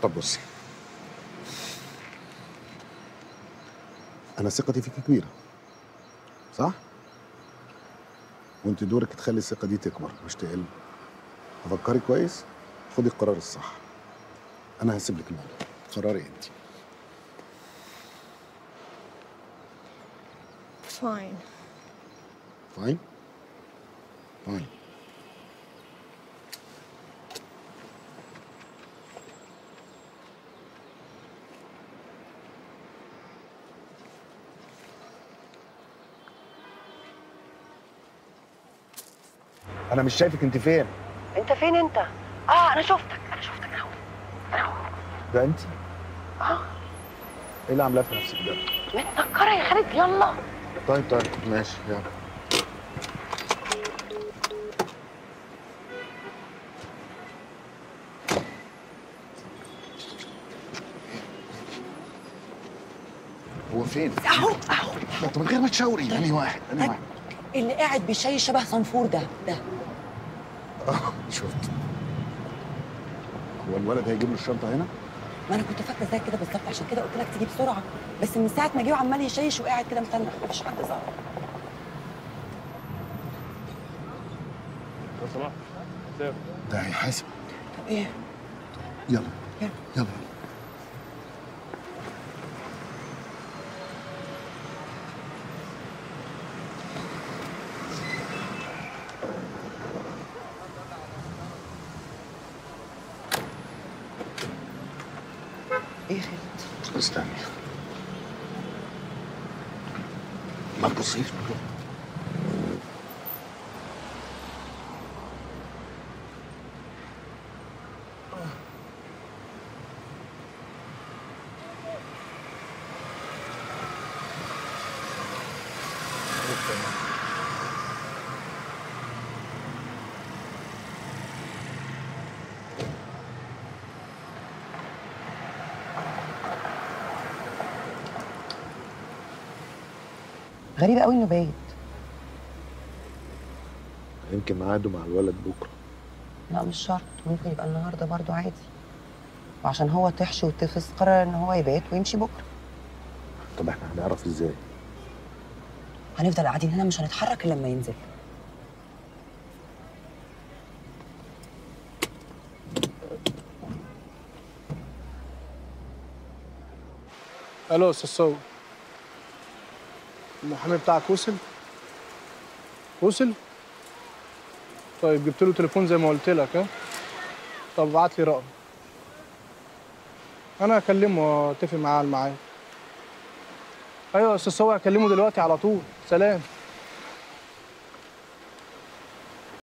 طب بصي انا ثقتي فيك كبيره صح وانت دورك تخلي الثقه دي تكبر مش تقل فكري كويس خدي القرار الصح انا هسيب لك الموضوع قراري انت فاين فاين فاين انا مش شايفك انت فين انت فين انت؟ اه انا شفتك انا شفتك اهو انا اهو ده انت اه ايه اللي عاملاه في نفسك ده متنكره يا خالد يلا طيب طيب ماشي يلا هو فين؟ اهو اهو طب من غير ما تشاوري انهي واحد انهي واحد اللي قاعد بيشي شبه صنفور ده ده اه شفت هو الولد هيجيب له الشنطه هنا؟ ما انا كنت فاكره زي كده بالظبط عشان كده قلت لك تيجي بسرعه بس من ساعه ما جه وعمال يشيش وقاعد كده متنح مفيش حد ظهر لو سمحت سيف ده هيحاسب طب ايه؟ يلا يلا. يلا ايه خالد؟ استني ما تبصيش غريب قوي انه بايت يمكن ميعاده مع الولد بكره لا مش شرط ممكن يبقى النهارده برضو عادي وعشان هو تحشي وتفس قرر ان هو يبات ويمشي بكره طب احنا هنعرف ازاي؟ هنفضل قاعدين هنا مش هنتحرك الا لما ينزل الو استاذ صور المحامي بتاعك وصل وصل طيب جبت له تليفون زي ما قلت لك ها طب ابعت لي رقم انا هكلمه واتفق معاه على الميعاد ايوه يا استاذ صور هكلمه دلوقتي على طول سلام